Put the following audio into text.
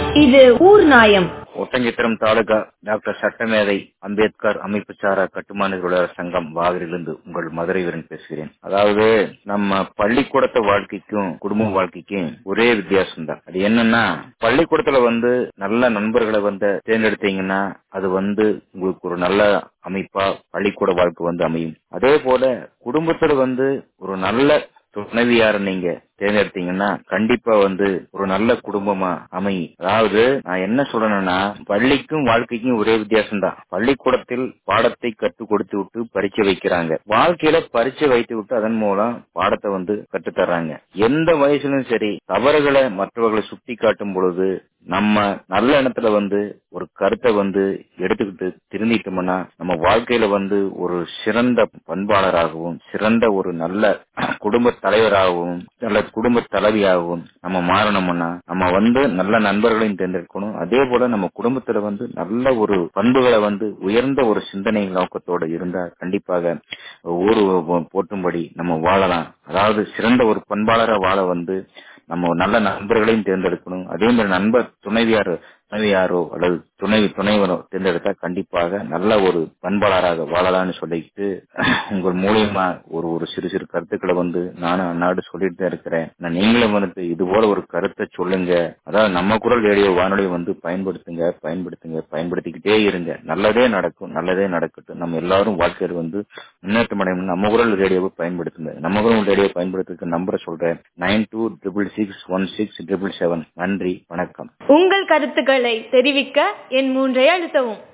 இது ஊர் நாயம் ஒட்டஞ்சித்திரம் தாலுகா டாக்டர் சட்டமேதை அம்பேத்கர் அமைப்பு சாரா கட்டுமான தொழிலாளர் சங்கம் வாகரிலிருந்து உங்கள் மதுரை வீரன் பேசுகிறேன் அதாவது நம்ம பள்ளிக்கூடத்து வாழ்க்கைக்கும் குடும்ப வாழ்க்கைக்கும் ஒரே வித்தியாசம் தான் அது என்னன்னா பள்ளிக்கூடத்துல வந்து நல்ல நண்பர்களை வந்து தேர்ந்தெடுத்தீங்கன்னா அது வந்து உங்களுக்கு ஒரு நல்ல அமைப்பா பள்ளிக்கூட வாழ்க்கை வந்து அமையும் அதே போல குடும்பத்துல வந்து ஒரு நல்ல துணைவியார நீங்க தேர்ந்தெடுத்தீங்கன்னா கண்டிப்பா வந்து ஒரு நல்ல குடும்பமா அமையும் அதாவது நான் என்ன சொல்றேன்னா பள்ளிக்கும் வாழ்க்கைக்கும் ஒரே வித்தியாசம் தான் பள்ளிக்கூடத்தில் பாடத்தை கற்றுக் கொடுத்து விட்டு பரீட்சை வைக்கிறாங்க வாழ்க்கையில பரீட்சை வைத்து விட்டு அதன் மூலம் பாடத்தை வந்து கற்றுத்தர்றாங்க எந்த வயசுலும் சரி தவறுகளை மற்றவர்களை சுட்டி காட்டும் பொழுது நம்ம நல்ல எண்ணத்துல வந்து ஒரு கருத்தை வந்து எடுத்துக்கிட்டு திருந்திட்டோம்னா நம்ம வாழ்க்கையில வந்து ஒரு சிறந்த பண்பாளராகவும் சிறந்த ஒரு நல்ல குடும்ப தலைவராகவும் நல்ல குடும்ப தலைவியாகவும் நம்ம மாறணும்னா நம்ம வந்து நல்ல நண்பர்களையும் தேர்ந்தெடுக்கணும் அதே போல நம்ம குடும்பத்துல வந்து நல்ல ஒரு பண்புகளை வந்து உயர்ந்த ஒரு சிந்தனை நோக்கத்தோட இருந்தா கண்டிப்பாக ஊர் போட்டும்படி நம்ம வாழலாம் அதாவது சிறந்த ஒரு பண்பாளரா வாழ வந்து நம்ம நல்ல நண்பர்களையும் தேர்ந்தெடுக்கணும் அதே மாதிரி நண்பர் துணைவியார் துணைவியாரோ அல்லது துணை துணைவரோ தேர்ந்தெடுத்தா கண்டிப்பாக நல்ல ஒரு பண்பாளராக வாழலாம்னு சொல்லிட்டு உங்கள் மூலியமா ஒரு ஒரு சிறு சிறு கருத்துக்களை வந்து நானும் அந்நாடு சொல்லிட்டு தான் இருக்கிறேன் நான் நீங்களும் வந்துட்டு இது போல ஒரு கருத்தை சொல்லுங்க அதாவது நம்ம குரல் ரேடியோ வானொலி வந்து பயன்படுத்துங்க பயன்படுத்துங்க பயன்படுத்திக்கிட்டே இருங்க நல்லதே நடக்கும் நல்லதே நடக்கட்டும் நம்ம எல்லாரும் வாழ்க்கையில் வந்து முன்னேற்றம் அடையணும் நம்ம குரல் ரேடியோவை பயன்படுத்துங்க நம்ம குரல் ரேடியோ பயன்படுத்துறதுக்கு நம்பரை சொல்றேன் nine two triple six one six triple seven நன்றி வணக்கம் உங்கள் கருத்துக்களை தெரிவிக்க என் மூன்றை அழுத்தவும்